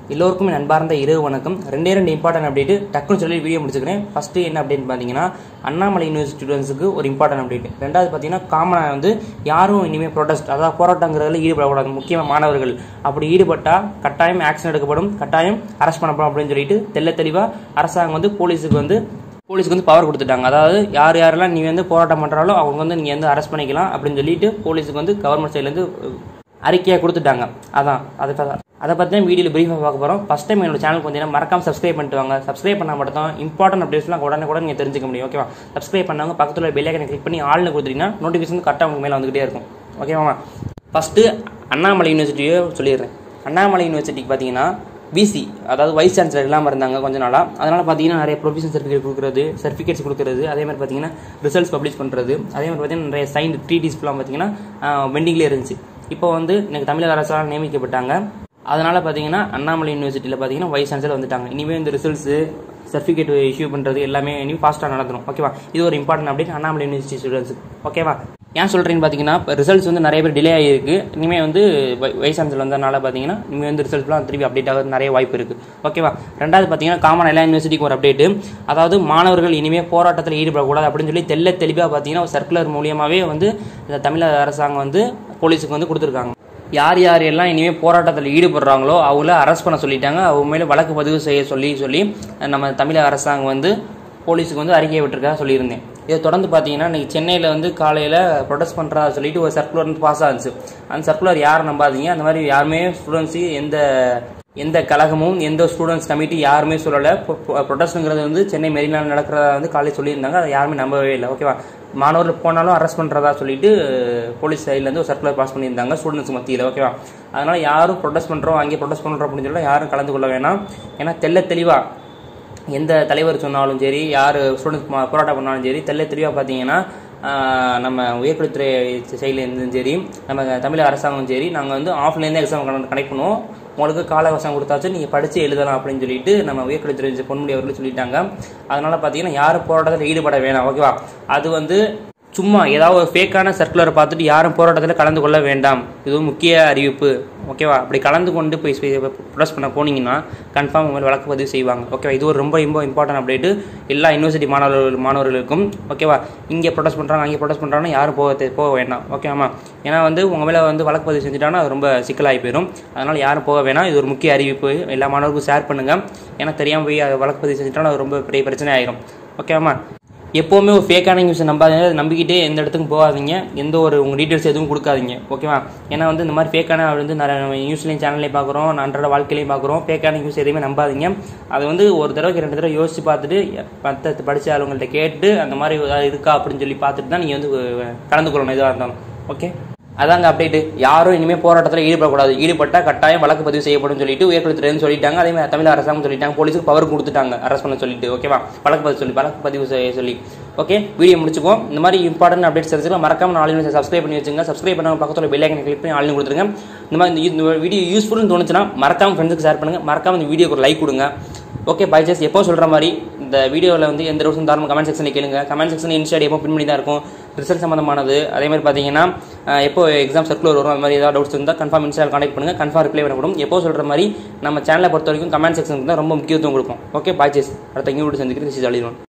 எல்லோருக்கும் என் அன்பார்ந்த இரவு வணக்கம் ரெண்டே ரெண்டு இம்பார்ட்டன்ட் அப்டேட் டக்குன்னு சொல்லி வீடியோ முடிச்சுக்கிறேன் ஃபர்ஸ்ட் என்ன அப்டேட் பார்த்தீங்கன்னா அண்ணாமலை யூனிவர்சிட்டி ஸ்டூடெண்ட்ஸுக்கு ஒரு இம்பார்ட்டன்ட் அப்டேட் ரெண்டாவது பார்த்தீங்கன்னா காமனாக வந்து யாரும் இனிமேல் ப்ரொடெஸ்ட் அதாவது போராட்டங்கிறதுல ஈடுபடக்கூடாது முக்கியமாக மாணவர்கள் அப்படி ஈடுபட்டால் கட்டாயம் ஆக்ஷன் எடுக்கப்படும் கட்டாயம் அரெஸ்ட் பண்ணப்படும் அப்படின்னு சொல்லிட்டு தெள்ள தெளிவாக அரசாங்கம் வந்து போலீஸுக்கு வந்து போலீஸ்க்கு வந்து பவர் கொடுத்துட்டாங்க அதாவது யார் யாரெல்லாம் நீ வந்து போராட்டம் பண்ணுறாலோ அவங்க வந்து நீங்கள் வந்து அரெஸ்ட் பண்ணிக்கலாம் அப்படின்னு சொல்லிட்டு போலீஸுக்கு வந்து கவர்மெண்ட் சைட்லேருந்து அறிக்கையாக கொடுத்துட்டாங்க அதான் அதை ப- அதை பற்றி தான் வீடியோவில் ப்ரீஃபாக பார்க்க போகிறோம் ஃபஸ்ட் டைம் என்னோட சேனல் கொஞ்சம் மறக்காம சப்ஸ்கிரைப் பண்ணிட்டு வாங்க சப்ஸ்கிரைப் பண்ணால் மட்டும் தான் இம்பார்ட்டன்ட் அப்டேட்ஸ்லாம் உடனே கூட நீங்கள் தெரிஞ்சுக்க முடியும் ஓகேவா சப்ஸ்கிரைப் பண்ணவங்க பக்கத்தில் பெல்லைக்கனை கிளிக் பண்ணி ஆள்னு கொடுத்துட்டீங்கன்னா நோட்டிஃபிகேஷன் கரெக்டாக உங்க மேலே வந்துகிட்டே இருக்கும் ஓகேவாமா ஃபஸ்ட்டு அண்ணாமலை யூனிவர்சிட்டியோ சொல்லிடுறேன் அண்ணாமலை யூனிவர்சிட்டிக்கு பார்த்தீங்கன்னா விசி அதாவது வைஸ் சான்சலர் இல்லாமல் இருந்தாங்க கொஞ்ச நாளாக அதனால் பார்த்தீங்கன்னா நிறைய ப்ரொஃபஷன் சர்டிஃபிகேட் கொடுக்குறது சர்டிஃபிகேட்ஸ் கொடுக்குறது அதே மாதிரி பார்த்தீங்கன்னா ரிசல்ட்ஸ் பப்ளிஷ் பண்ணுறது அதே மாதிரி பார்த்தீங்கன்னா நிறைய சைன் ட்ரீட்டிஸ்லாம் பார்த்தீங்கன்னா பெண்டிங்லேயே இருந்துச்சு இப்போ வந்து எனக்கு தமிழக அரசால் நியமிக்கப்பட்டாங்க அதனால் பார்த்தீங்கன்னா அண்ணாமலை யூனிவர்சிட்டியில் பார்த்தீங்கன்னா வைஸ் சான்சலர் வந்துட்டாங்க இனிமேல் இந்த ரிசல்ட்ஸு சர்டிஃபிகேட் இஷ்யூ பண்ணுறது எல்லாமே இனிமேல் ஃபாஸ்ட்டாக நடந்துடும் ஓகேவா இது ஒரு important update Annamalai university students ஓகேவா ஏன் சொல்கிறேன்னு பார்த்தீங்கன்னா இப்போ ரிசல்ட்ஸ் வந்து நிறைய பேர் டிலே ஆகிருக்கு இனிமேல் வந்து வை- வைஸ் சான்சலர் வந்ததுனால பார்த்தீங்கன்னா இனிமேல் வந்து ரிசல்ட்ஸ்லாம் திருப்பி அப்டேட் ஆகிறது நிறைய வாய்ப்பு இருக்குது ஓகேவா ரெண்டாவது பார்த்தீங்கன்னா காமன் எல்லா யூனிவர்சிட்டிக்கு ஒரு அப்டேட் அதாவது மாணவர்கள் இனிமேல் போராட்டத்தில் ஈடுபடக்கூடாது அப்படின்னு சொல்லி தெல்ல தெளிவாக பார்த்தீங்கன்னா ஒரு சர்க்குலர் மூலியமாகவே வந்து இந்த தமிழக அரசாங்கம் வந்து போலீஸுக்கு வந்து கொடுத்துருக்காங்க யார் யார் எல்லாம் இனிமேல் போராட்டத்தில் ஈடுபடுறாங்களோ அவங்கள அரெஸ்ட் பண்ண சொல்லிட்டாங்க அவங்க மேலே வழக்கு பதிவு செய்ய சொல்லி சொல்லி நம்ம தமிழக அரசாங்கம் வந்து போலீஸுக்கு வந்து அறிக்கையை விட்டுருக்கா சொல்லியிருந்தேன் இதை தொடர்ந்து பார்த்தீங்கன்னா இன்னைக்கு சென்னையில் வந்து காலையில் ப்ரொடெஸ்ட் பண்ணுறதா சொல்லிட்டு ஒரு சர்க்குலர் வந்து பாஸ் ஆச்சு அந்த சர்க்குலர் யாரும் நம்பாதீங்க அந்த மாதிரி யாருமே ஸ்டூடெண்ட்ஸு எந்த எந்த கழகமும் எந்த ஸ்டூடெண்ட்ஸ் கமிட்டி யாருமே சொல்லலை ப்ரொடெஸ்ட்டுங்கிறது வந்து சென்னை மெரினாவில் நடக்கிறதா வந்து காலையில் சொல்லியிருந்தாங்க அதை யாருமே நம்பவே இல்லை ஓகேவா மாணவர்கள் போனாலும் அரெஸ்ட் பண்ணுறதா சொல்லிட்டு போலீஸ் சைட்லேருந்து ஒரு சர்க்குலர் பாஸ் பண்ணியிருந்தாங்க ஸ்டூடெண்ட்ஸ் மத்தியில் ஓகேவா அதனால் யாரும் ப்ரொடெஸ்ட் பண்ணுறோம் அங்கே ப்ரொடெஸ்ட் பண்ணுறோம் அப்படின்னு சொல்லி யாரும் கலந்து கொள்ள வேணாம் ஏன்னா தெள்ள தெளிவாக எந்த தலைவர் சொன்னாலும் சரி யார் ஸ்டூடெண்ட்ஸ் போராட்டம் பண்ணாலும் சரி தெள்ள தெளிவாக பார்த்தீங்கன்னா ஆஹ், நம்ம உயர்கல்வித்துறை சைடில் இருந்தும் சரி நம்ம தமிழக அரசாங்கமும் சரி நாங்கள் வந்து ஆஃப்லைன் எக்ஸாம் கனெக்ட் பண்ணுவோம் உங்களுக்கு கால அவகாசம் கொடுத்தாச்சு நீங்கள் படித்து எழுதலாம் அப்படின்னு சொல்லிட்டு நம்ம உயர்கல்வித்துறை பொன்முடி அவர்கள் சொல்லிட்டாங்க அதனால் பார்த்தீங்கன்னா யாரும் போராட்டத்தில் ஈடுபட வேணாம் ஓகேவா அது வந்து சும்மா ஏதாவது ஒரு ஃபேக்கான சர்க்குலரை பார்த்துட்டு யாரும் போராட்டத்தில் கலந்து கொள்ள வேண்டாம் இது ஒரு முக்கிய அறிவிப்பு ஓகேவா அப்படி கலந்து கொண்டு போய் ப்ரொடெஸ்ட் பண்ண போனீங்கன்னா கன்ஃபார்ம் உங்கள் வழக்கு பதிவு செய்வாங்க ஓகேவா இது ஒரு ரொம்ப ரொம்ப இம்பார்ட்டன்ட் அப்டேட்டு எல்லா யூனிவர்சிட்டி மாணவர்கள் மாணவர்களுக்கும் ஓகேவா இங்கே ப்ரொடெஸ்ட் பண்ணுறாங்க அங்கே ப்ரொடெஸ்ட் பண்ணுறாங்கன்னா யாரும் போக தே- போக வேண்டாம் ஓகேவாமா ஏன்னா வந்து உங்கள் மேலே வந்து வழக்கு பதிவு செஞ்சுட்டாங்கன்னா அது ரொம்ப சிக்கலாகி போயிடும் அதனால் யாரும் போக வேணாம் இது ஒரு முக்கிய அறிவிப்பு எல்லா மாணவருக்கும் ஷேர் பண்ணுங்கள் ஏன்னா தெரியாமல் போய் அது வழக்கு பதிவு செஞ்சுட்டாலும் அது ரொம்ப பெரிய பிரச்சனை ஆயிரும் ஓகேவாமா எப்போவுமே ஒரு ஃபேக்கான நியூஸை நம்பாதீங்க அதை நம்பிக்கிட்டே எந்த இடத்துக்கும் போகாதீங்க எந்த ஒரு உங்கள் டீட்டெயில்ஸ் எதுவும் கொடுக்காதீங்க ஓகேவா ஏன்னா வந்து இந்த மாதிரி ஃபேக்கான வந்து நிறைய நம்ம நியூஸ்லையும் சேனல்லையும் பார்க்குறோம் அன்றாட வாழ்க்கையிலையும் பார்க்குறோம் ஃபேக்கான நியூஸ் எதையுமே நம்பாதீங்க அது வந்து ஒரு தடவைக்கு ரெண்டு தடவை யோசிச்சு பார்த்துட்டு மற்ற படித்த ஆளுங்கள்ட்ட கேட்டு அந்த மாதிரி ஏதாவது இருக்கா அப்படின்னு சொல்லி பார்த்துட்டு தான் நீங்கள் வந்து அஹ், கலந்து கொள்ளணும் எதுவாக இருந்தாலும் ஓகே அதாங்க அப்டேட் யாரும் இனிமேல் போராட்டத்தில் ஈடுபடக்கூடாது ஈடுபட்டால் கட்டாயம் வழக்கு பதிவு செய்யப்படும் சொல்லிட்டு உயர்கல்வித்துறைன்னு சொல்லிட்டாங்க அதே மாதிரி தமிழக அரசாங்கம் சொல்லிட்டாங்க போலீஸுக்கு பவர் கொடுத்துட்டாங்க அரெஸ்ட் பண்ண சொல்லிட்டு ஓகேவா வழக்கு பதிவு சொல்லி வழக்கு பதிவு செய்ய சொல்லி ஓகே வீடியோ முடிச்சுக்குவோம் இந்த மாதிரி இம்பார்ட்டன்ட் அப்டேட்ஸ் தெரிஞ்சுக்கலாம் மறக்காம நாலு சப்ஸ்கிரைப் பண்ணி வச்சுங்க சப்ஸ்கிரைப் பண்ணாங்க பக்கத்தில் பெல் ஐக்கன் கிளிக் பண்ணி ஆளுங்க கொடுத்துருங்க இந்த மாதிரி இந்த- இந்த வீடியோ யூஸ்ஃபுல்னு தோணுச்சுன்னா மறக்காம ஃப்ரெண்ட்ஸுக்கு ஷேர் பண்ணுங்க மறக்காம இந்த வீடியோக்கு ஒரு லைக் கொடுங்க ஓகே பை ஜஸ்ட் எப்போ சொல்கிற மாதிரி இந்த வீடியோவில் வந்து எந்த டவுட்ஸும் தாராளமாக கமெண்ட் செக்ஷனில் கேளுங்க கமெண்ட் செக்ஷன் இன்ஸ்டாட் எப்போ பின் பண்ணி தான் இருக்கும் ரிசல்ட் சம்மந்தமானது அதே மாதிரி பார்த்தீங்கன்னா அஹ், எப்போ எக்ஸாம் சர்க்குலர் வரும் அந்த மாதிரி ஏதாவது டவுட்ஸ் இருந்தால் கன்ஃபார்ம் இன்ஸ்டால் கான்டெக்ட் பண்ணுங்கள் கன்ஃபார்ம் ரிப்ளை பண்ணப்படும் எப்போ சொல்கிற மாதிரி நம்ம சேனலை பொறுத்த வரைக்கும் கமெண்ட் செக்ஷனுக்கு தான் ரொம்ப முக்கியத்துவம் கொடுக்கும் ஓகே பாய் ஜெஸ் அடுத்த இங்கே வீடு செஞ்சுக்கிறேன் ஜாலிதான்